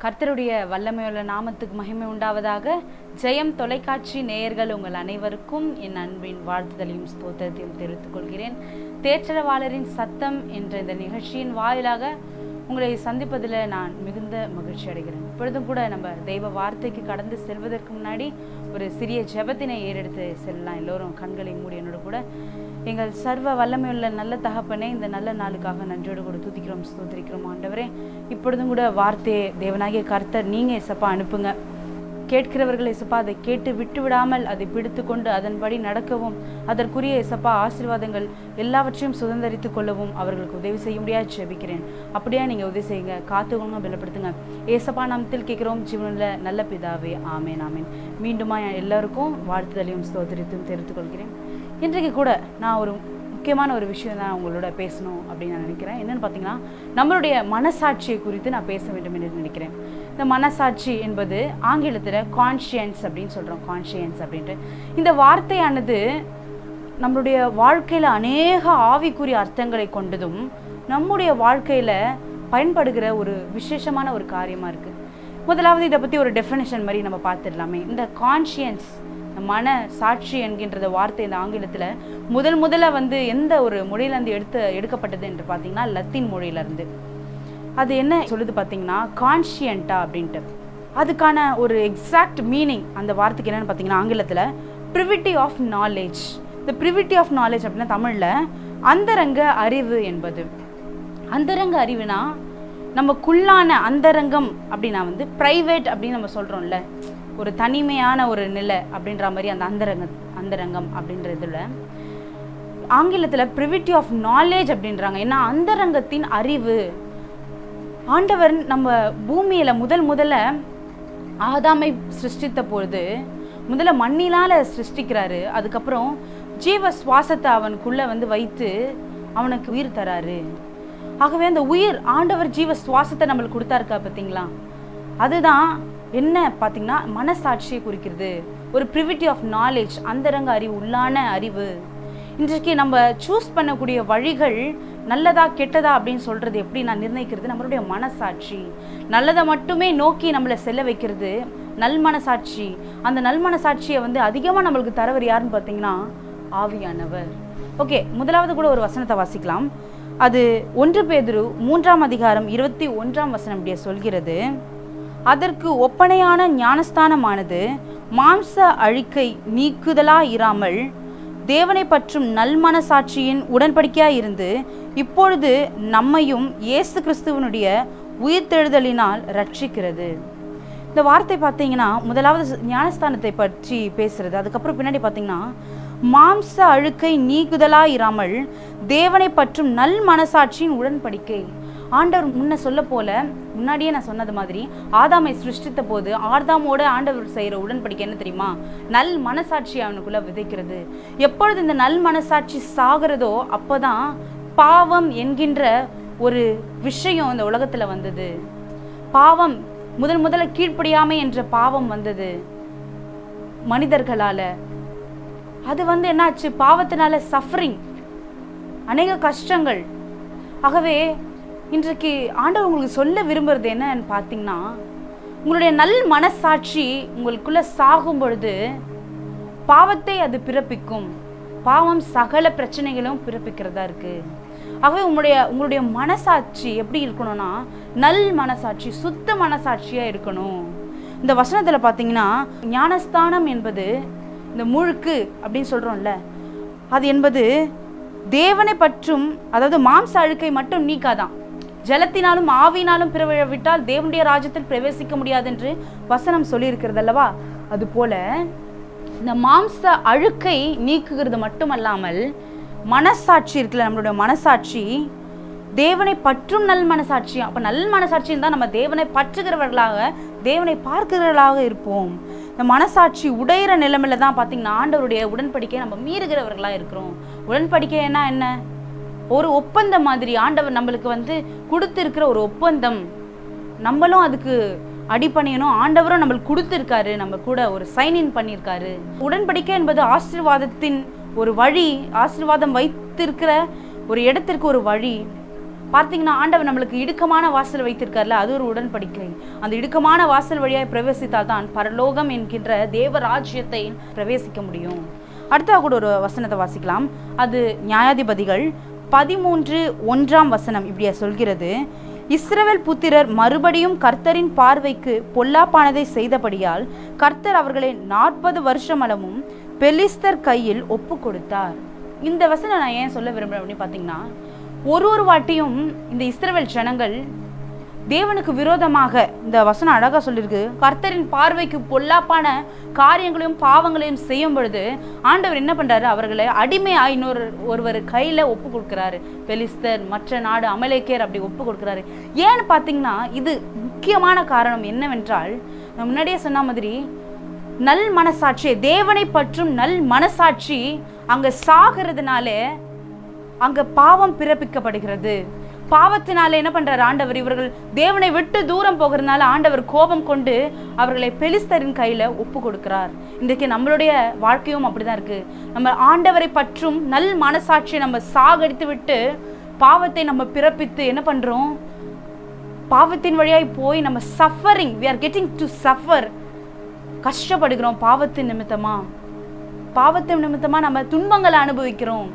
கர்த்தருடைய வல்லமையுள்ள நாமத்துக்கு மகிமை உண்டாவதாக ஜெயம் தொலைக்காட்சி நேயர்கள் உங்கள் அனைவருக்கும் என் அன்பின் வாழ்த்துதலையும் ஸ்தோத்திரத்தையும் தெரிவித்துக் கொள்கிறேன் தேற்றரவாளரின் சத்தம் என்ற இந்த நிகழ்ச்சியின் வாயிலாக உங்களை சந்திப்பதில் நான் மிகுந்த மகிழ்ச்சி அடைகிறேன் இப்பொழுதும் கூட நம்ம தெய்வ வார்த்தைக்கு கடந்து செல்வதற்கு முன்னாடி ஒரு சிறிய ஜெபத்தினை ஏறெடுத்து செல்லலாம் எல்லோரும் கண்களை மூடி என்னோட கூட எங்கள் சர்வ வல்லமையுள்ள நல்ல தகப்பனே இந்த நல்ல நாளுக்காக நன்றியோடு கூட துதிக்கிறோம் ஸ்தோத்திரிக்கிறோம் ஆண்டவரே இப்பொழுதும் கூட வார்த்தையை தேவனாகிய கர்த்தர் நீங்கள் எசப்பா அனுப்புங்க கேட்கிறவர்கள் எசப்பா அதை கேட்டு விட்டு விடாமல் அதை பிடித்து கொண்டு அதன்படி நடக்கவும் அதற்குரிய எசப்பா ஆசீர்வாதங்கள் எல்லாவற்றையும் சுதந்திரித்து கொள்ளவும் அவர்களுக்கு உதவி செய்ய முடியாது ஜெபிக்கிறேன் அப்படியே நீங்கள் உதவி செய்யுங்க காத்துக்கோங்க பலப்படுத்துங்க ஏசப்பா நாமத்தில் கேட்குறோம் ஜீவனில் நல்ல பிதாவே ஆமேன் ஆமேன் மீண்டுமா எல்லாருக்கும் வாழ்த்துதலையும் ஸ்தோத்திரத்தையும் தெரிவித்துக் கொள்கிறேன் இன்றைக்கு கூட நான் ஒரு முக்கியமான ஒரு விஷயம் தான் உங்களோட பேசணும் அப்படின்னு நான் நினைக்கிறேன் என்னென்னு பார்த்தீங்கன்னா நம்மளுடைய மனசாட்சியை குறித்து நான் பேச வேண்டும் என்று நினைக்கிறேன் இந்த மனசாட்சி என்பது ஆங்கிலத்தில் கான்ஷியன்ஸ் அப்படின்னு சொல்கிறோம் கான்ஷியன்ஸ் அப்படின்ட்டு இந்த வார்த்தையானது நம்மளுடைய வாழ்க்கையில் அநேக ஆவிக்குரிய அர்த்தங்களை கொண்டதும் நம்முடைய வாழ்க்கையில் பயன்படுகிற ஒரு விசேஷமான ஒரு காரியமாக இருக்குது முதலாவது இதை பற்றி ஒரு டெஃபினேஷன் மாதிரி நம்ம பார்த்துடலாமே இந்த கான்ஷியன்ஸ் மன சாட்சி என்கின்ற வார்த்தை இந்த ஆங்கிலத்தில் முதல் முதல்ல வந்து எந்த ஒரு மொழியிலேருந்து எடுத்து எடுக்கப்பட்டது என்று பார்த்தீங்கன்னா லத்தீன் மொழியிலேருந்து அது என்ன சொல்லுது பார்த்தீங்கன்னா கான்ஷியன்ட்டா அப்படின்ட்டு அதுக்கான ஒரு எக்ஸாக்ட் மீனிங் அந்த வார்த்தைக்கு என்னென்னு பார்த்தீங்கன்னா ஆங்கிலத்தில் ப்ரிவிட்டி ஆஃப் நாலேஜ் இந்த ப்ரிவிட்டி ஆஃப் நாலேஜ் அப்படின்னா தமிழில் அந்தரங்க அறிவு என்பது அந்தரங்க அறிவுனா நமக்குள்ளான அந்தரங்கம் அப்படின்னா வந்து ப்ரைவேட் அப்படின்னு நம்ம சொல்கிறோம்ல ஒரு தனிமையான ஒரு நிலை அப்படின்ற மாதிரி அந்த அந்தரங்க அந்தரங்கம் அப்படின்றதுல ஆங்கிலத்தில் ப்ரிவிட்டி ஆஃப் நாலேஜ் அப்படின்றாங்க ஏன்னா அந்தரங்கத்தின் அறிவு ஆண்டவர் நம்ம பூமியில் முதல் முதல்ல ஆதாமை சிருஷ்டித்த பொழுது முதல்ல மண்ணிலால் சிருஷ்டிக்கிறாரு அதுக்கப்புறம் ஜீவ சுவாசத்தை அவனுக்குள்ளே வந்து வைத்து அவனுக்கு உயிர் தராரு ஆகவே அந்த உயிர் ஆண்டவர் ஜீவ சுவாசத்தை நம்மளுக்கு கொடுத்தாருக்கா பார்த்தீங்களா அதுதான் என்ன பார்த்தீங்கன்னா மனசாட்சியை குறிக்கிறது ஒரு ப்ரிவிட்டி ஆஃப் நாலேஜ் அந்தரங்க அறிவு உள்ளான அறிவு இன்றைக்கு நம்ம சூஸ் பண்ணக்கூடிய வழிகள் நல்லதா கெட்டதா அப்படின்னு சொல்றது எப்படி நான் நிர்ணயிக்கிறது நம்மளுடைய மனசாட்சி நல்லதை மட்டுமே நோக்கி நம்மளை செல்ல வைக்கிறது நல் மனசாட்சி அந்த நல் மனசாட்சியை வந்து அதிகமாக நம்மளுக்கு தரவர் யாருன்னு பார்த்தீங்கன்னா ஆவியானவர் ஓகே முதலாவது கூட ஒரு வசனத்தை வாசிக்கலாம் அது ஒன்று பேதுரு மூன்றாம் அதிகாரம் இருபத்தி ஒன்றாம் வசனம் இப்படியே சொல்கிறது அதற்கு ஒப்பனையான ஞானஸ்தானமானது மாம்ச அழிக்கை நீக்குதலா இராமல் தேவனை பற்றும் நல்மனசாட்சியின் உடன்படிக்கையாய் இருந்து இப்பொழுது நம்மையும் இயேசு கிறிஸ்துவனுடைய உயிர்த்தெழுதலினால் ரட்சிக்கிறது இந்த வார்த்தை பார்த்தீங்கன்னா முதலாவது ஞானஸ்தானத்தை பற்றி பேசுறது அதுக்கப்புறம் பின்னாடி பார்த்தீங்கன்னா மாம்ச அழுக்கை நீக்குதலா இராமல் தேவனை பற்றும் நல் மனசாட்சியின் உடன்படிக்கை ஆண்டவர் முன்ன சொல்ல போல முன்னாடியே நான் சொன்னது மாதிரி ஆதாமை சிருஷ்டித்த போது ஆதாமோட ஆண்டவர் செய்கிற உடன்படிக்கை என்ன தெரியுமா நல் மனசாட்சி அவனுக்குள்ள விதைக்கிறது எப்பொழுது இந்த நல் மனசாட்சி சாகிறதோ அப்போதான் பாவம் என்கின்ற ஒரு விஷயம் இந்த உலகத்தில் வந்தது பாவம் முதல் முதல்ல கீழ்ப்படியாமை என்ற பாவம் வந்தது மனிதர்களால அது வந்து என்னாச்சு பாவத்தினால சஃபரிங் அநேக கஷ்டங்கள் ஆகவே இன்றைக்கு ஆண்டவர் உங்களுக்கு சொல்ல விரும்புறது என்னன்னு பார்த்தீங்கன்னா உங்களுடைய நல் மனசாட்சி உங்களுக்குள்ள சாகும் பொழுது பாவத்தை அது பிறப்பிக்கும் பாவம் சகல பிரச்சனைகளும் பிறப்பிக்கிறதா இருக்கு ஆகவே உங்களுடைய உங்களுடைய மனசாட்சி எப்படி இருக்கணும்னா நல் மனசாட்சி சுத்த மனசாட்சியாக இருக்கணும் இந்த வசனத்தில் பார்த்தீங்கன்னா ஞானஸ்தானம் என்பது இந்த முழுக்கு அப்படின்னு சொல்கிறோம்ல அது என்பது தேவனை பற்றும் அதாவது மாம்ச அழுக்கை மட்டும் நீக்காதான் ஜலத்தினாலும் ஆவினாலும் பிறவிட்டால் தேவனுடைய ராஜ்யத்தில் பிரவேசிக்க முடியாது என்று வசனம் சொல்லியிருக்கிறது அல்லவா அது போல இந்த மாம்ச அழுக்கை நீக்குகிறது மட்டுமல்லாமல் மனசாட்சி இருக்குல்ல நம்மளுடைய மனசாட்சி தேவனை பற்றும் நல் மனசாட்சி அப்போ நல் மனசாட்சி தான் நம்ம தேவனை பற்றுகிறவர்களாக தேவனை பார்க்கிறவர்களாக இருப்போம் இந்த மனசாட்சி உடையிற நிலைமையில தான் பார்த்தீங்கன்னா ஆண்டவருடைய உடன்படிக்கையை நம்ம மீறுகிறவர்களாக இருக்கிறோம் உடன்படிக்கைன்னா என்ன ஒரு ஒப்பந்தம் மாதிரி ஆண்டவர் நம்மளுக்கு வந்து கொடுத்துருக்கிற ஒரு ஒப்பந்தம் நம்மளும் அதுக்கு அடிப்பணியணும் ஆண்டவரும் நம்மளுக்கு கொடுத்துருக்காரு நம்ம கூட ஒரு சைன் இன் பண்ணியிருக்காரு உடன்படிக்கை என்பது ஆசீர்வாதத்தின் ஒரு வழி ஆசீர்வாதம் வைத்திருக்கிற ஒரு இடத்திற்கு ஒரு வழி பார்த்தீங்கன்னா ஆண்டவர் நம்மளுக்கு இடுக்கமான வாசல் வைத்திருக்கார்ல அது ஒரு உடன்படிக்கை அந்த இடுக்கமான வாசல் வழியாய் பிரவேசித்தால் தான் பரலோகம் என்கின்ற தேவ ராஜ்யத்தை பிரவேசிக்க முடியும் அடுத்தா கூட ஒரு வசனத்தை வாசிக்கலாம் அது நியாயாதிபதிகள் பதிமூன்று ஒன்றாம் வசனம் இப்படியா சொல்கிறது இஸ்ரவேல் புத்திரர் மறுபடியும் கர்த்தரின் பார்வைக்கு பொல்லாப்பானதை செய்தபடியால் கர்த்தர் அவர்களை நாற்பது வருஷமளவும் பெலிஸ்தர் கையில் ஒப்பு கொடுத்தார் இந்த வசனம் நான் ஏன் சொல்ல விரும்புறேன் அப்படின்னு பார்த்தீங்கன்னா ஒரு ஒரு வாட்டியும் இந்த இஸ்ரவேல் ஜனங்கள் தேவனுக்கு விரோதமாக இந்த வசனம் அழகா சொல்லியிருக்கு கர்த்தரின் பார்வைக்கு பொல்லாப்பான காரியங்களையும் பாவங்களையும் செய்யும் பொழுது ஆண்டவர் என்ன பண்றாரு அவர்களை அடிமையா இன்னொரு ஒருவர் கையில ஒப்பு கொடுக்குறாரு பெலிஸ்தர் மற்ற நாடு அமலேக்கேர் அப்படி ஒப்பு கொடுக்குறாரு ஏன்னு பார்த்தீங்கன்னா இது முக்கியமான காரணம் என்னவென்றால் நான் முன்னாடியே சொன்ன மாதிரி நல் மனசாட்சி தேவனை பற்றும் நல் மனசாட்சி அங்க சாகிறதுனாலே அங்க பாவம் பிறப்பிக்கப்படுகிறது பாவத்தினால என்ன பண்றாரு ஆண்டவர் இவர்கள் தேவனை விட்டு தூரம் போகிறதுனால ஆண்டவர் கோபம் கொண்டு அவர்களை பெலிஸ்தரின் கையில ஒப்பு கொடுக்கிறார் இன்றைக்கு நம்மளுடைய வாழ்க்கையும் அப்படிதான் இருக்கு நம்ம ஆண்டவரை பற்றும் நல் மனசாட்சியை நம்ம சாகடித்து விட்டு பாவத்தை நம்ம பிறப்பித்து என்ன பண்றோம் பாவத்தின் வழியாய் போய் நம்ம suffering we are getting to suffer கஷ்டப்படுகிறோம் பாவத்தின் நிமித்தமா பாவத்தின் நிமித்தமா நம்ம துன்பங்களை அனுபவிக்கிறோம்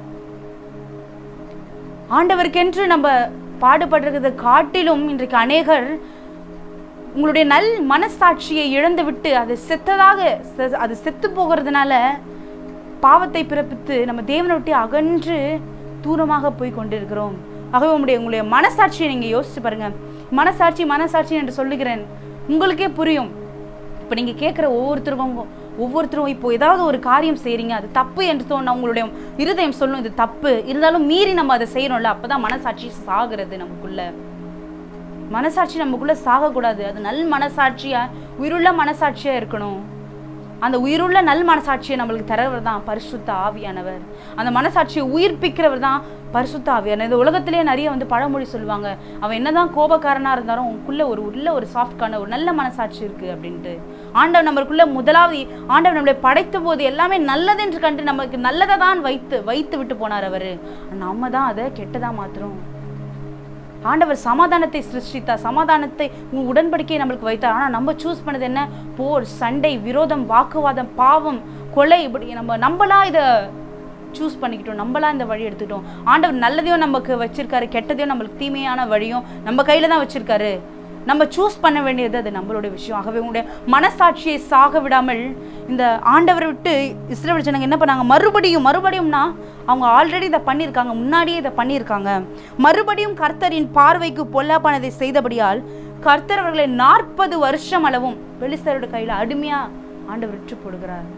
ஆண்டவருக்கென்று நம்ம பாடுபடுறதை காட்டிலும் இன்றைக்கு அநேகர் உங்களுடைய நல் மனசாட்சியை இழந்து விட்டு அது செத்ததாக செ- அது செத்து போகிறதுனால பாவத்தை பிறப்பித்து நம்ம தேவனை விட்டு அகன்று தூரமாக போய் கொண்டிருக்கிறோம் ஆகவே உங்களுடைய உங்களுடைய மனசாட்சியை நீங்க யோசிச்சு பாருங்க மனசாட்சி மனசாட்சி என்று சொல்லுகிறேன் உங்களுக்கே புரியும் இப்போ நீங்க கேட்குற ஒவ்வொருத்தருக்கும் ஒவ்வொருத்தரும் இப்போ ஏதாவது ஒரு காரியம் செய்றீங்க அது தப்பு என்று தோண உங்களுடைய இருதயம் சொல்லும் இது தப்பு இருந்தாலும் மீறி நம்ம அதை செய்யறோம்ல அப்பதான் மனசாட்சி சாகிறது நமக்குள்ள மனசாட்சி நமக்குள்ள சாகக்கூடாது அது நல் மனசாட்சியா உயிருள்ள மனசாட்சியா இருக்கணும் அந்த உயிருள்ள நல் மனசாட்சியை நம்மளுக்கு தரவர் தான் பரிசுத்த ஆவியானவர் அந்த மனசாட்சியை உயிர்ப்பிக்கிறவர் தான் பரிசுத்த ஆவியானவர் இந்த உலகத்திலேயே நிறைய வந்து பழமொழி சொல்லுவாங்க அவன் என்னதான் கோபக்காரனா இருந்தாலும் உனக்குள்ள ஒரு உள்ள ஒரு சாஃப்ட்கான ஒரு நல்ல மனசாட்சி இருக்கு அப்படின்ட்டு ஆண்டவர் நம்மளுக்குள்ள முதலாவது ஆண்டவர் நம்மளை படைத்த போது எல்லாமே நல்லதென்று கண்டு நமக்கு நல்லதை தான் வைத்து வைத்து விட்டு போனார் அவரு நம்ம தான் அதை கெட்டதா மாத்துறோம் ஆண்டவர் சமாதானத்தை சிருஷ்டித்தார் சமாதானத்தை உன் உடன்படிக்கையை நம்மளுக்கு வைத்தார் ஆனா நம்ம சூஸ் பண்ணது என்ன போர் சண்டை விரோதம் வாக்குவாதம் பாவம் கொலை இப்படி நம்ம நம்மளா இத சூஸ் பண்ணிக்கிட்டோம் நம்மளா இந்த வழி எடுத்துக்கிட்டோம் ஆண்டவர் நல்லதையும் நமக்கு வச்சிருக்காரு கெட்டதையும் நம்மளுக்கு தீமையான வழியும் நம்ம கையில தான் வச்சிருக்காரு நம்ம சூஸ் பண்ண வேண்டியது அது நம்மளுடைய விஷயம் ஆகவே உங்களுடைய மனசாட்சியை சாக விடாமல் இந்த ஆண்டவரை விட்டு இஸ்ரேல் ஜனங்க என்ன பண்ணாங்க மறுபடியும் மறுபடியும்னா அவங்க ஆல்ரெடி இதை பண்ணியிருக்காங்க முன்னாடியே இதை பண்ணியிருக்காங்க மறுபடியும் கர்த்தரின் பார்வைக்கு பொல்லாப்பானதை செய்தபடியால் கர்த்தர் அவர்களை நாற்பது வருஷம் அளவும் பெலிஸ்தரோட கையில அடிமையா ஆண்டவர் விற்று போடுகிறார்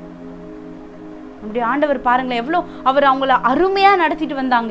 நம்முடைய ஆண்டவர் பாருங்களேன் எவ்வளோ அவர் அவங்கள அருமையா நடத்திட்டு வந்தாங்க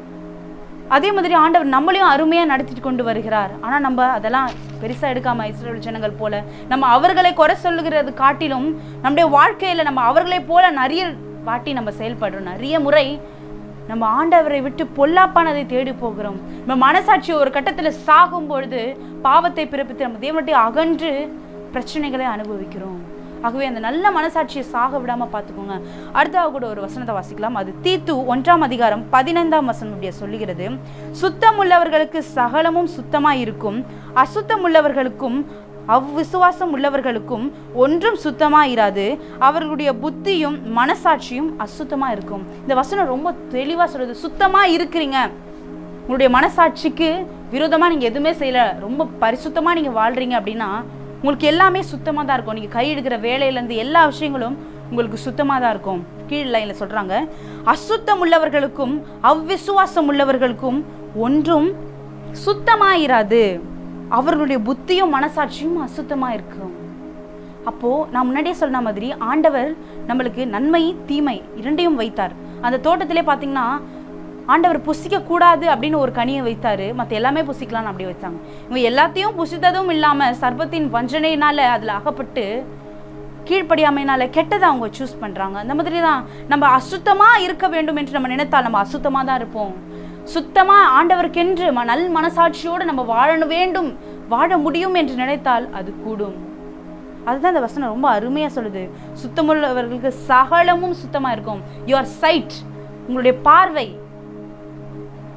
அதே மாதிரி ஆண்டவர் நம்மளையும் அருமையா நடத்திட்டு கொண்டு வருகிறார் ஆனா நம்ம அதெல்லாம் பெருசா எடுக்காம இஸ்ரேல் ஜனங்கள் போல நம்ம அவர்களை குறை சொல்லுகிறது காட்டிலும் நம்முடைய வாழ்க்கையில நம்ம அவர்களை போல நிறைய வாட்டி நம்ம செயல்படுறோம் நிறைய முறை நம்ம ஆண்டவரை விட்டு பொல்லாப்பானதை தேடி போகிறோம் நம்ம மனசாட்சி ஒரு கட்டத்துல சாகும் பொழுது பாவத்தை பிறப்பித்து நம்ம தேவனுடைய அகன்று பிரச்சனைகளை அனுபவிக்கிறோம் ஆகவே அந்த நல்ல மனசாட்சியை சாக விடாம பார்த்துக்கோங்க அடுத்தாக கூட ஒரு வசனத்தை வாசிக்கலாம் அது தீத்து ஒன்றாம் அதிகாரம் பதினைந்தாம் வசனம் இப்படியே சொல்லுகிறது சுத்தம் உள்ளவர்களுக்கு சகலமும் சுத்தமா இருக்கும் அசுத்தம் உள்ளவர்களுக்கும் அவ்விசுவாசம் உள்ளவர்களுக்கும் ஒன்றும் சுத்தமா இராது அவர்களுடைய புத்தியும் மனசாட்சியும் அசுத்தமா இருக்கும் இந்த வசனம் ரொம்ப தெளிவா சொல்லுது சுத்தமா இருக்கிறீங்க உங்களுடைய மனசாட்சிக்கு விரோதமா நீங்க எதுவுமே செய்யல ரொம்ப பரிசுத்தமா நீங்க வாழ்றீங்க அப்படின்னா உங்களுக்கு எல்லாமே சுத்தமா தான் இருக்கும் நீங்க கை எடுக்கிற வேலையில இருந்து எல்லா விஷயங்களும் உங்களுக்கு சுத்தமா தான் இருக்கும் கீழ் லைன்ல சொல்றாங்க அசுத்தம் உள்ளவர்களுக்கும் அவ்விசுவாசம் உள்ளவர்களுக்கும் ஒன்றும் சுத்தமாயிராது அவர்களுடைய புத்தியும் மனசாட்சியும் அசுத்தமா இருக்கும் அப்போ நான் முன்னாடியே சொன்ன மாதிரி ஆண்டவர் நம்மளுக்கு நன்மை தீமை இரண்டையும் வைத்தார் அந்த தோட்டத்திலே பார்த்தீங்கன்னா ஆண்டவர் புசிக்க கூடாது அப்படின்னு ஒரு கனியை வைத்தாரு மற்ற எல்லாமே புசிக்கலாம்னு அப்படி வச்சாங்க இவங்க எல்லாத்தையும் புசித்ததும் இல்லாம சர்பத்தின் வஞ்சனையினால அதுல அகப்பட்டு கீழ்ப்படியாமையினால கெட்டதை அவங்க சூஸ் பண்றாங்க அந்த மாதிரி தான் நம்ம அசுத்தமா இருக்க வேண்டும் என்று நம்ம நினைத்தால் நம்ம அசுத்தமா தான் இருப்போம் சுத்தமா ஆண்டவருக்கென்று ம- நல் மனசாட்சியோடு நம்ம வாழ வேண்டும் வாழ முடியும் என்று நினைத்தால் அது கூடும் அதுதான் இந்த வசனம் ரொம்ப அருமையா சொல்லுது சுத்தமுள்ளவர்களுக்கு சகலமும் சுத்தமா இருக்கும் யுவர் சைட் உங்களுடைய பார்வை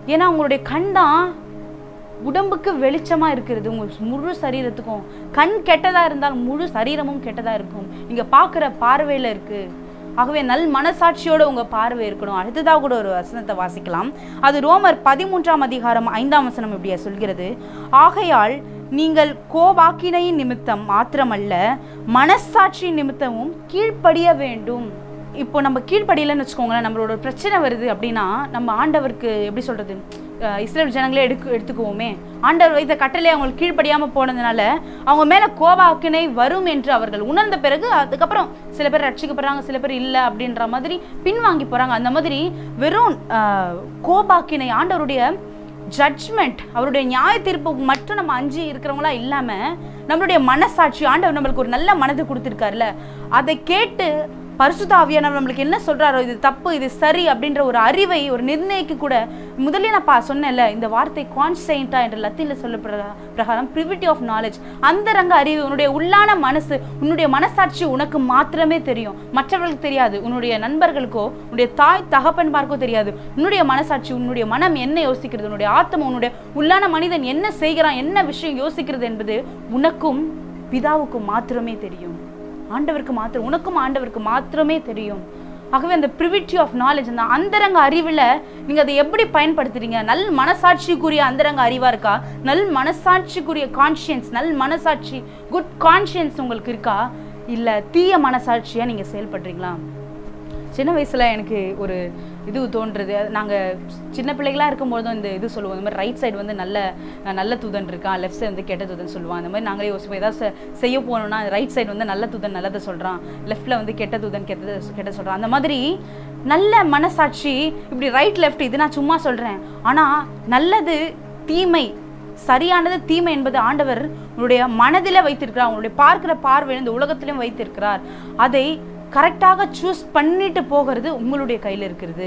ஏன்னா உங்களுடைய கண் தான் உடம்புக்கு வெளிச்சமா இருக்கிறது உங்க முழு சரீரத்துக்கும் கண் கெட்டதா இருந்தால் முழு சரீரமும் கெட்டதா இருக்கும் நீங்க பார்க்குற பார்வையில இருக்கு ஆகவே நல் மனசாட்சியோட உங்க பார்வை இருக்கணும் அடுத்ததாக கூட ஒரு வசனத்தை வாசிக்கலாம் அது ரோமர் பதிமூன்றாம் அதிகாரம் ஐந்தாம் வசனம் இப்படியா சொல்கிறது ஆகையால் நீங்கள் கோபாக்கினையின் நிமித்தம் மாத்திரமல்ல மனசாட்சி நிமித்தமும் கீழ்ப்படிய வேண்டும் இப்போ நம்ம கீழ்ப்படியலன்னு வச்சுக்கோங்களேன் நம்மளோட ஒரு பிரச்சனை வருது அப்படின்னா நம்ம ஆண்டவருக்கு எப்படி சொல்றது அஹ் இஸ்ரேல் ஜனங்களே எடுக்கு எடுத்துக்குவோமே ஆண்டவர் வைத்த கட்டளை அவங்களுக்கு கீழ்ப்படியாம போனதுனால அவங்க மேல கோபாக்கினை வரும் என்று அவர்கள் உணர்ந்த பிறகு அதுக்கப்புறம் சில பேர் ரட்சிக்கப்படுறாங்க சில பேர் இல்லை அப்படின்ற மாதிரி பின்வாங்கி போறாங்க அந்த மாதிரி வெறும் அஹ், கோபாக்கினை ஆண்டவருடைய ஜட்ஜ்மெண்ட் அவருடைய நியாய தீர்ப்புக்கு மட்டும் நம்ம அஞ்சு இருக்கிறவங்களா இல்லாம நம்மளுடைய மனசாட்சி ஆண்டவர் நம்மளுக்கு ஒரு நல்ல மனது கொடுத்துருக்காருல்ல அதை கேட்டு பரிசுத்த ஆவியானவர் நம்மளுக்கு என்ன சொல்றாரோ இது தப்பு இது சரி அப்படின்ற ஒரு அறிவை ஒரு நிர்ணயிக்க கூட முதல்ல நான் பா சொன்னேன்ல இந்த வார்த்தை கான்செயின்டா என்ற லத்தில சொல்லப்படுற பிரகாரம் பிரிவிட்டி ஆஃப் நாலேஜ் அந்தரங்க அறிவு உன்னுடைய உள்ளான மனசு உன்னுடைய மனசாட்சி உனக்கு மாத்திரமே தெரியும் மற்றவர்களுக்கு தெரியாது உன்னுடைய நண்பர்களுக்கோ உன்னுடைய தாய் தகப்பன்மார்க்கோ தெரியாது உன்னுடைய மனசாட்சி உன்னுடைய மனம் என்ன யோசிக்கிறது உன்னுடைய ஆத்மா உன்னுடைய உள்ளான மனிதன் என்ன செய்கிறான் என்ன விஷயம் யோசிக்கிறது என்பது உனக்கும் பிதாவுக்கும் மாத்திரமே தெரியும் ஆண்டவருக்கு மாத்திரம் உனக்கும் ஆண்டவருக்கு மாத்திரமே தெரியும் ஆகவே அந்த ப்ரிவிட்டி ஆஃப் நாலேஜ் அந்த அந்தரங்க அறிவில் நீங்கள் அதை எப்படி பயன்படுத்துறீங்க நல் மனசாட்சிக்குரிய அந்தரங்க அறிவாக இருக்கா நல் மனசாட்சிக்குரிய கான்ஷியன்ஸ் நல் மனசாட்சி குட் கான்ஷியன்ஸ் உங்களுக்கு இருக்கா இல்லை தீய மனசாட்சியாக நீங்கள் செயல்படுறீங்களா சின்ன வயசில் எனக்கு ஒரு இது தோன்றுறது நாங்கள் சின்ன பிள்ளைகளாக இருக்கும்போதும் இந்த இது சொல்லுவோம் இந்த மாதிரி ரைட் சைடு வந்து நல்ல அஹ், நல்ல தூதன் இருக்கான் லெஃப்ட் சைடு வந்து கெட்ட தூதன் சொல்லுவான் அந்த மாதிரி நாங்களே யோசிப்போம் ஏதாவது செ- செய்ய போனோம்னா ரைட் சைடு வந்து நல்ல தூதன் நல்லதை சொல்கிறான் லெஃப்ட்டில் வந்து கெட்ட தூதன் கெட்டது கெட்ட சொல்கிறான் அந்த மாதிரி நல்ல மனசாட்சி இப்படி ரைட் லெஃப்ட் இது நான் சும்மா சொல்கிறேன் ஆனால் நல்லது தீமை சரியானது தீமை என்பது ஆண்டவர் உன்னுடைய மனதில் வைத்திருக்கிறார் உன்னுடைய பார்க்கிற பார்வை இந்த உலகத்திலும் வைத்திருக்கிறார் அதை கரெக்டாக சூஸ் பண்ணிட்டு போகிறது உங்களுடைய கையில் இருக்கிறது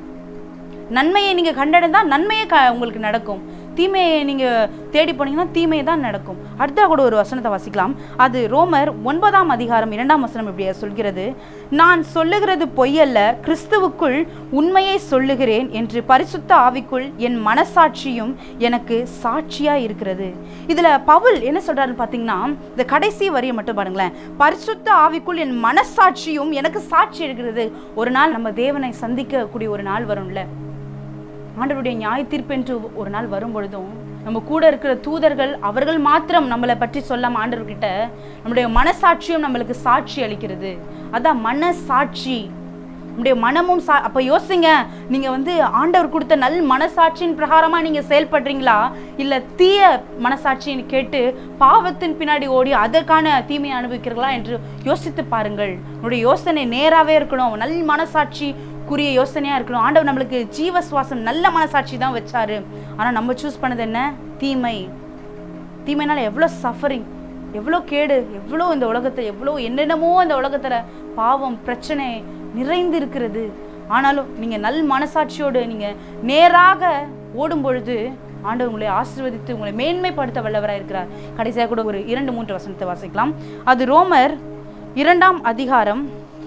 நன்மையை நீங்க கண்டடைந்தா நன்மையே க உங்களுக்கு நடக்கும் தீமையை நீங்க தேடி போனீங்கன்னா தீமை தான் நடக்கும் அடுத்த கூட ஒரு வசனத்தை வாசிக்கலாம் அது ரோமர் ஒன்பதாம் அதிகாரம் இரண்டாம் வசனம் இப்படி சொல்கிறது நான் சொல்லுகிறது பொய்யல்ல கிறிஸ்துவுக்குள் உண்மையை சொல்லுகிறேன் என்று பரிசுத்த ஆவிக்குள் என் மனசாட்சியும் எனக்கு சாட்சியா இருக்கிறது இதுல பவுல் என்ன சொல்றாருன்னு பாத்தீங்கன்னா இந்த கடைசி வரியை மட்டும் பாருங்களேன் பரிசுத்த ஆவிக்குள் என் மனசாட்சியும் எனக்கு சாட்சி இருக்கிறது ஒரு நாள் நம்ம தேவனை சந்திக்கக்கூடிய ஒரு நாள் வரும்ல ஆண்டவருடைய நியாய தீர்ப்பென்று ஒரு நாள் வரும் பொழுதும் நம்ம கூட இருக்கிற தூதர்கள் அவர்கள் மாத்திரம் நம்மளை பற்றி சொல்லாம ஆண்டவர்கிட்ட நம்முடைய மனசாட்சியும் நம்மளுக்கு சாட்சி அளிக்கிறது அதான் மனசாட்சி நம்முடைய மனமும் சா அப்போ யோசிங்க நீங்க வந்து ஆண்டவர் கொடுத்த நல் மனசாட்சியின் பிரகாரமா நீங்க செயல்படுறீங்களா இல்ல தீய மனசாட்சின்னு கேட்டு பாவத்தின் பின்னாடி ஓடி அதற்கான தீமையை அனுபவிக்கிறீர்களா என்று யோசித்து பாருங்கள் உங்களுடைய யோசனை நேராவே இருக்கணும் நல் மனசாட்சி குறிய யோசனையா இருக்கணும் ஆண்டவர் நம்மளுக்கு ஜீவ சுவாசம் நல்ல மனசாட்சி தான் வச்சாரு ஆனா நம்ம சூஸ் பண்ணது என்ன தீமை தீமைனால எவ்வளோ சஃபரிங் எவ்வளோ கேடு எவ்வளோ இந்த உலகத்தில் எவ்வளோ என்னென்னமோ இந்த உலகத்துல பாவம் பிரச்சனை நிறைந்து இருக்கிறது ஆனாலும் நீங்க நல் மனசாட்சியோடு நீங்க நேராக ஓடும் பொழுது ஆண்டவர் உங்களை ஆசீர்வதித்து உங்களை மேன்மைப்படுத்த வல்லவராக இருக்கிறார் கடைசியாக கூட ஒரு இரண்டு மூன்று வசனத்தை வாசிக்கலாம் அது ரோமர் இரண்டாம் அதிகாரம்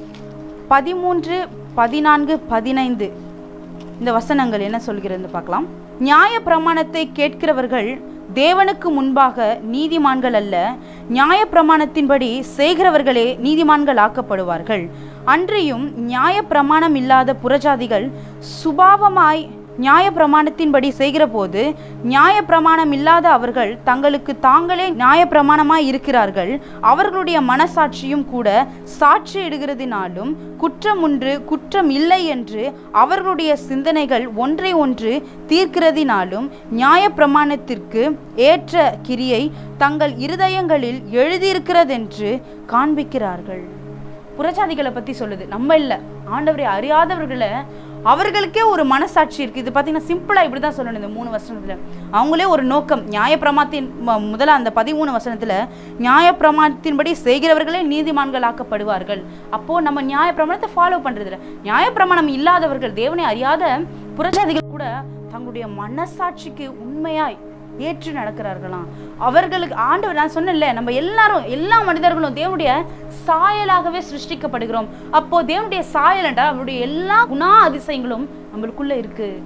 பதிமூன்று பதினான்கு பதினைந்து இந்த வசனங்கள் என்ன சொல்கிறது பார்க்கலாம் நியாய பிரமாணத்தை கேட்கிறவர்கள் தேவனுக்கு முன்பாக நீதிமான்கள் அல்ல நியாய பிரமாணத்தின்படி செய்கிறவர்களே நீதிமான்கள் ஆக்கப்படுவார்கள் அன்றியும் நியாய பிரமாணம் இல்லாத புறஜாதிகள் சுபாவமாய் நியாய பிரமாணத்தின்படி செய்கிற போது நியாய பிரமாணம் இல்லாத அவர்கள் தங்களுக்கு தாங்களே நியாய பிரமாணமாய் இருக்கிறார்கள் அவர்களுடைய மனசாட்சியும் கூட சாட்சியிடுகிறதினாலும் குற்றம் ஒன்று குற்றம் இல்லை என்று அவர்களுடைய சிந்தனைகள் ஒன்றை ஒன்று தீர்க்கிறதினாலும் நியாய பிரமாணத்திற்கு ஏற்ற கிரியை தங்கள் இருதயங்களில் எழுதியிருக்கிறதென்று காண்பிக்கிறார்கள் புறஜாதிகளை பத்தி சொல்லுது நம்ம இல்ல ஆண்டவரை அறியாதவர்களை அவர்களுக்கே ஒரு மனசாட்சி இருக்கு இது பார்த்தீங்கன்னா சிம்பிளா இப்படி தான் சொல்லணும் இந்த மூணு வசனத்துல அவங்களே ஒரு நோக்கம் நியாயப்பிரமாத்தின் ம- முதல்ல அந்த பதிமூணு வசனத்துல நியாயப்பிரமாணத்தின்படி செய்கிறவர்களே நீதிமான்கள் ஆக்கப்படுவார்கள் அப்போ நம்ம நியாயப்பிரமாணத்தை ஃபாலோ பண்றது இல்ல நியாயப்பிரமாணம் இல்லாதவர்கள் தேவனை அறியாத புறஜாதிகள் கூட தங்களுடைய மனசாட்சிக்கு உண்மையாய் ஏற்று நடக்கிறார்களாம் அவர்களுக்கு ஆண்டவர் நான் சொன்னேன்ல நம்ம எல்லாரும் எல்லா மனிதர்களும் தேவனுடைய சாயலாகவே சிருஷ்டிக்கப்படுகிறோம் அப்போ தேவனுடைய சாயல் என்றால் அவருடைய எல்லா குணா அதிசயங்களும் நம்மளுக்குள்ள இருக்கு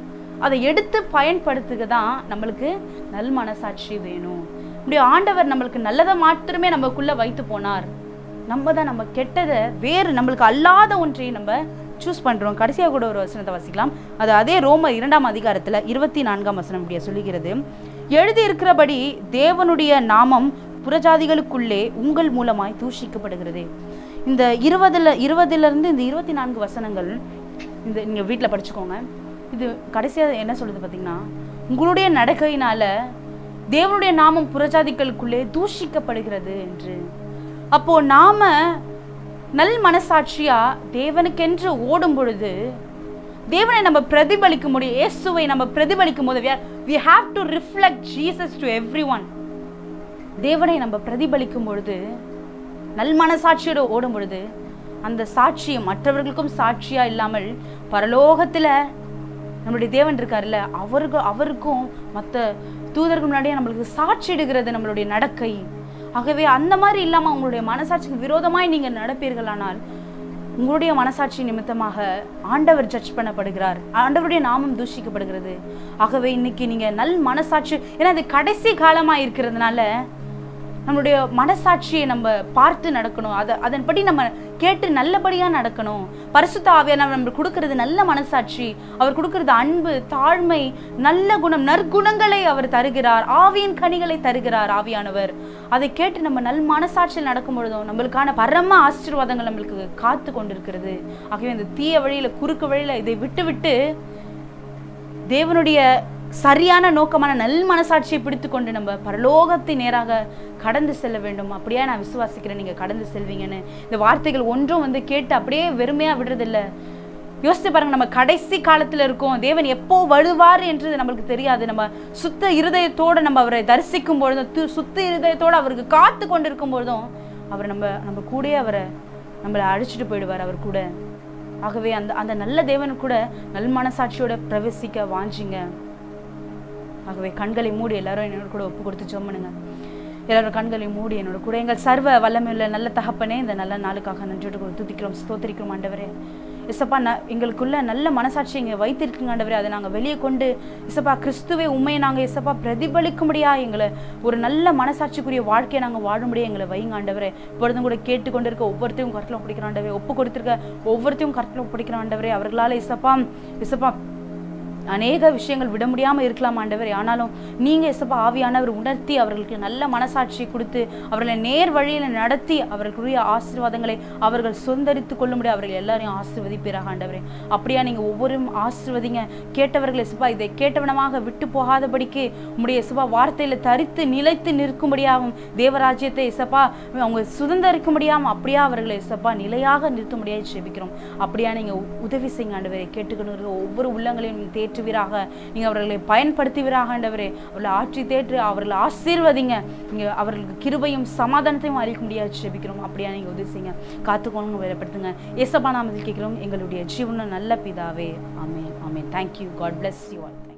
அதை எடுத்து பயன்படுத்துக தான் நம்மளுக்கு நல் மனசாட்சி வேணும் இப்படி ஆண்டவர் நம்மளுக்கு நல்லதை மாத்திரமே நமக்குள்ள வைத்து போனார் நம்ம தான் நம்ம கெட்டதை வேறு நம்மளுக்கு அல்லாத ஒன்றை நம்ம சூஸ் பண்றோம் கடைசியாக கூட ஒரு வசனத்தை வாசிக்கலாம் அது அதே ரோம இரண்டாம் அதிகாரத்துல இருபத்தி நான்காம் வசனம் இப்படியே சொல்லுகிறது எழுதி இருக்கிறபடி தேவனுடைய நாமம் புறஜாதிகளுக்குள்ளே உங்கள் மூலமாய் தூஷிக்கப்படுகிறது இந்த இருபதுல இருபதுல இருந்து இந்த இருபத்தி நான்கு வசனங்கள் இந்த நீங்க வீட்டில் படிச்சுக்கோங்க இது கடைசியாக என்ன சொல்லுது பார்த்தீங்கன்னா உங்களுடைய நடக்கையினால தேவனுடைய நாமம் புறஜாதிகளுக்குள்ளே தூஷிக்கப்படுகிறது என்று அப்போ நாம நல் மனசாட்சியா தேவனுக்கென்று ஓடும் பொழுது தேவனை நம்ம பிரதிபலிக்க முடியும் இயேசுவை நம்ம பிரதிபலிக்கும் போது we have to reflect Jesus to everyone தேவனை நம்ம பிரதிபலிக்கும் பொழுது நல் மனசாட்சியோடு ஓடும் பொழுது அந்த சாட்சி மற்றவர்களுக்கும் சாட்சியா இல்லாமல் பரலோகத்துல நம்மளுடைய தேவன் இருக்காருல்ல அவருக்கு அவருக்கும் மற்ற தூதர்கள் முன்னாடியே நம்மளுக்கு சாட்சியிடுகிறது நம்மளுடைய நடக்கை ஆகவே அந்த மாதிரி இல்லாம உங்களுடைய மனசாட்சிக்கு விரோதமாய் நீங்க நடப்பீர்களானால் உங்களுடைய மனசாட்சி நிமித்தமாக ஆண்டவர் ஜட்ஜ் பண்ணப்படுகிறார் ஆண்டவருடைய நாமம் தூஷிக்கப்படுகிறது ஆகவே இன்னைக்கு நீங்க நல் மனசாட்சி ஏன்னா அது கடைசி காலமா இருக்கிறதுனால நம்மளுடைய மனசாட்சியை நம்ம பார்த்து நடக்கணும் அதை அதன்படி நம்ம கேட்டு நல்லபடியா நடக்கணும் பரிசுத்த ஆவியானவர் நம்ம கொடுக்கிறது நல்ல மனசாட்சி அவர் கொடுக்கிறது அன்பு தாழ்மை நல்ல குணம் நற்குணங்களை அவர் தருகிறார் ஆவியின் கனிகளை தருகிறார் ஆவியானவர் அதை கேட்டு நம்ம நல் மனசாட்சியில் நடக்கும் பொழுதும் நம்மளுக்கான பரம ஆசீர்வாதங்கள் நம்மளுக்கு காத்து கொண்டிருக்கிறது ஆகவே இந்த தீய வழியில குறுக்கு வழியில இதை விட்டு விட்டு தேவனுடைய சரியான நோக்கமான நல் மனசாட்சியை பிடித்து கொண்டு நம்ம பரலோகத்தை நேராக கடந்து செல்ல வேண்டும் அப்படியே நான் விசுவாசிக்கிறேன் நீங்க கடந்து செல்வீங்கன்னு இந்த வார்த்தைகள் ஒன்றும் வந்து கேட்டு அப்படியே வெறுமையா விடுறதில்ல யோசித்து பாருங்க நம்ம கடைசி காலத்துல இருக்கோம் தேவன் எப்போ வருவார் என்று நம்மளுக்கு தெரியாது நம்ம சுத்த இருதயத்தோட நம்ம அவரை தரிசிக்கும் பொழுதும் து- சுத்த இருதயத்தோட அவருக்கு காத்து கொண்டிருக்கும் பொழுதும் அவர் நம்ம நம்ம கூடயே அவரை நம்மளை அழைச்சிட்டு போயிடுவார் அவர் கூட ஆகவே அந்த அந்த நல்ல தேவன் கூட நல் மனசாட்சியோட பிரவேசிக்க வாஞ்சிங்க ஆகவே கண்களை மூடி எல்லாரும் என்னோட கூட ஒப்பு கொடுத்து ஜெபம் பண்ணுங்க எல்லாரும் கண்களை மூடி என்னோட கூட எங்கள் சர்வ வல்லமையுள்ள நல்ல தகப்பனே இந்த நல்ல நாளுக்காக நன்றியோடு கூட துதிக்கிறோம் ஸ்தோத்திரிக்கிறோம் ஆண்டவரே இசப்பா ந எங்களுக்குள்ள நல்ல மனசாட்சி இங்கே வைத்திருக்குங்க ஆண்டவரே அதை நாங்கள் வெளியே கொண்டு இசப்பா கிறிஸ்துவே உண்மையை நாங்கள் இசப்பா பிரதிபலிக்கும்படியா எங்களை ஒரு நல்ல மனசாட்சிக்குரிய வாழ்க்கையை நாங்கள் வாழும்படியா எங்களை வைங்க ஆண்டவரே இப்பொழுதும் கூட கேட்டுக்கொண்டு இருக்க ஒவ்வொருத்தையும் கருத்தில் ஒப்பிடிக்கிற ஆண்டவரே ஒப்பு கொடுத்திருக்க ஒவ்வொருத்தையும் கருத்தில் ஒப்பிடிக்கிற ஆண்டவரே அவர்களால் இசப்பா இசப்பா அநேக விஷயங்கள் விட முடியாம இருக்கலாம் ஆண்டவர் ஆனாலும் நீங்க இசப்பா ஆவியானவர் உணர்த்தி அவர்களுக்கு நல்ல மனசாட்சி கொடுத்து அவர்களை நேர் வழியில நடத்தி அவர்களுக்குரிய ஆசீர்வாதங்களை அவர்கள் சொந்தரித்து கொள்ளும்படி அவர்கள் எல்லாரையும் ஆசீர்வதிப்பீராக ஆண்டவரே அப்படியா நீங்க ஒவ்வொரு ஆசீர்வதிங்க கேட்டவர்கள் இசப்பா இதை கேட்டவனமாக விட்டு போகாதபடிக்கு உம்முடைய இசப்பா வார்த்தையில தரித்து நிலைத்து நிற்கும்படியாகவும் தேவராஜ்யத்தை இசப்பா அவங்க சுதந்திரிக்கும்படியாகவும் அப்படியா அவர்களை இசப்பா நிலையாக நிறுத்தும்படியாக ஜெபிக்கிறோம் அப்படியா நீங்க உ- உதவி செய்யுங்க ஆண்டவரே கேட்டுக்கொண்டு இருக்கிற ஒவ்வொரு உள்ளங்களையும் நீங்க தேற்றுவீராக நீங்க அவர்களை பயன்படுத்துவீராக ஆண்டவரே அவர்களை ஆற்றி தேற்று அவர்களை ஆசீர்வதிங்க நீங்க அவர்களுக்கு கிருபையும் சமாதானத்தையும் அளிக்க முடியாது ஜெபிக்கிறோம் அப்படியா நீங்க உதவி செய்யுங்க காத்துக்கொண்டு வெளிப்படுத்துங்க ஏசப்பா நாமத்தில் கேட்கிறோம் எங்களுடைய ஜீவன நல்ல பிதாவே amen amen thank you God bless you all